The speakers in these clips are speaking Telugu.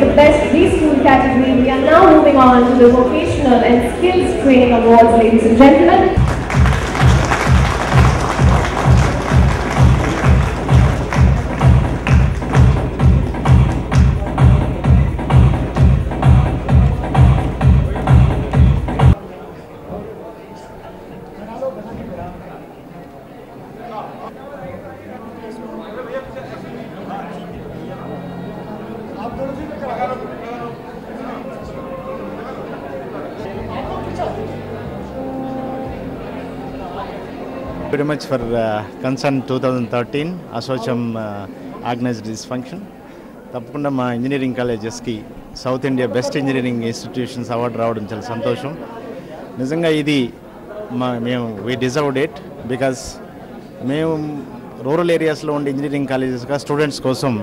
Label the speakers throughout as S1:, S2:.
S1: the best preschool category, we are now moving on to the vocational and skills training awards, ladies and gentlemen.
S2: very much for uh, concern 2013 Assocham organised this function తప్పకుండా మా ఇంజనీరింగ్ కాలేజెస్కి South India best engineering institutions award రావడం చాలా సంతోషం నిజంగా ఇది మా మేము వీ డిజర్వ్డ్ ఇట్ బికాస్ మేము రూరల్ ఏరియాస్లో ఉండే ఇంజనీరింగ్ కాలేజెస్గా స్టూడెంట్స్ కోసం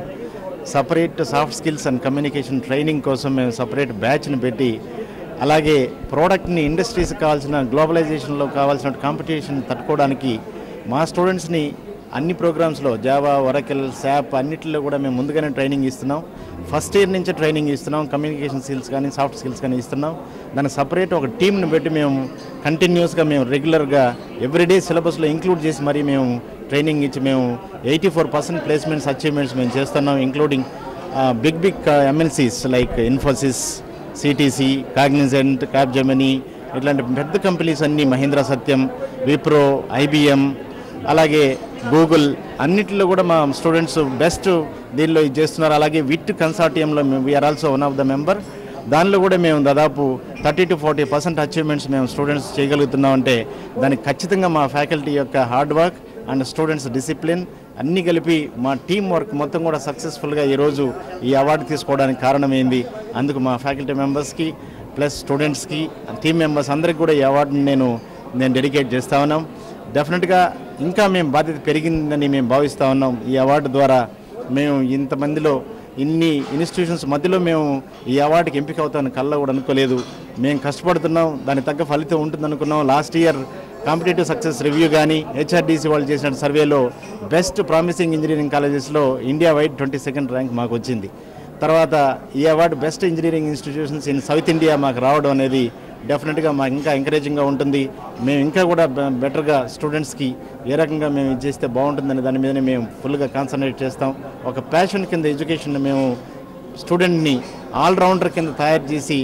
S2: separate soft skills and communication training కోసం మేము సపరేట్ బ్యాచ్ని పెట్టి అలాగే ప్రోడక్ట్ని ఇండస్ట్రీస్కి కావాల్సిన గ్లోబలైజేషన్లో కావాల్సిన కాంపిటీషన్ తట్టుకోవడానికి మా స్టూడెంట్స్ని అన్ని ప్రోగ్రామ్స్లో జావా ఒరకెల్ శాప్ అన్నిటిలో కూడా మేము ముందుగానే ట్రైనింగ్ ఇస్తున్నాం ఫస్ట్ ఇయర్ నుంచే ట్రైనింగ్ ఇస్తున్నాం కమ్యూనికేషన్ స్కిల్స్ కానీ సాఫ్ట్ స్కిల్స్ కానీ ఇస్తున్నాం దానికి సపరేట్ ఒక టీంని పెట్టి మేము కంటిన్యూస్గా మేము రెగ్యులర్గా ఎవ్రీడే సిలబస్లో ఇంక్లూడ్ చేసి మరీ మేము ట్రైనింగ్ ఇచ్చి మేము eighty four percent placements achievements మేము చేస్తున్నాం including big big MNCs like Infosys CTC Cognizant Capgemini ఇట్లాంటి పెద్ద కంపెనీస్ అన్నీ మహీంద్రా సత్యం విప్రో ఐబిఎం అలాగే గూగుల్ అన్నిటిలో కూడా మా స్టూడెంట్స్ బెస్ట్ దీనిలో ఇది చేస్తున్నారు అలాగే విట్ కన్సార్టియంలో we are also one of the member దానిలో కూడా మేము దాదాపు thirty to forty percent achievements మేము స్టూడెంట్స్ చేయగలుగుతున్నామంటే దానికి ఖచ్చితంగా మా ఫ్యాకల్టీ యొక్క hard work and students discipline అన్నీ కలిపి మా టీం వర్క్ మొత్తం కూడా సక్సెస్ఫుల్గా ఈరోజు ఈ అవార్డు తీసుకోవడానికి కారణం ఏంది అందుకు మా ఫ్యాకల్టీ మెంబర్స్కి ప్లస్ స్టూడెంట్స్కి టీం మెంబర్స్ అందరికి కూడా ఈ అవార్డుని నేను నేను డెడికేట్ చేస్తా ఉన్నాం డెఫినెట్గా ఇంకా మేము బాధ్యత పెరిగిందని మేము భావిస్తూ ఉన్నాం ఈ అవార్డు ద్వారా మేము ఇంతమందిలో ఇన్ని ఇన్స్టిట్యూషన్స్ మధ్యలో మేము ఈ అవార్డుకి ఎంపిక అవుతామని కళ్ళ కూడా అనుకోలేదు మేము కష్టపడుతున్నాం దానికి తగ్గ ఫలితం ఉంటుంది అనుకున్నాం last year competitive success review కానీ హెచ్ఆర్డీసీ వాళ్ళు చేసిన సర్వేలో బెస్ట్ ప్రామిసింగ్ ఇంజనీరింగ్ కాలేజెస్లో India wide twenty second rank మాకు వచ్చింది తర్వాత ఈ award best engineering institutions in South India మాకు రావడం అనేది డెఫినెట్గా మాకు ఇంకా ఎంకరేజింగ్గా ఉంటుంది మేము ఇంకా కూడా బె- బెటర్గా స్టూడెంట్స్కి ఏ రకంగా మేము ఇది చేస్తే బాగుంటుందనే దాని మీదనే మేము ఫుల్గా కాన్సన్ట్రేట్ చేస్తాం ఒక ప్యాషన్ కింద ఎడ్యుకేషన్ మేము స్టూడెంట్ని ఆల్రౌండర్ కింద తయారు చేసి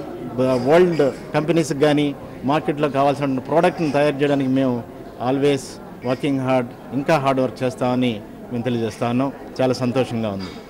S2: వరల్డ్ కంపెనీస్కి కానీ మార్కెట్లో కావాల్సిన ప్రోడక్ట్ని తయారు చేయడానికి మేము ఆల్వేస్ వర్కింగ్ హార్డ్ ఇంకా హార్డ్ వర్క్ చేస్తామని మేము తెలియజేస్తా ఉన్నాం చాలా సంతోషంగా ఉంది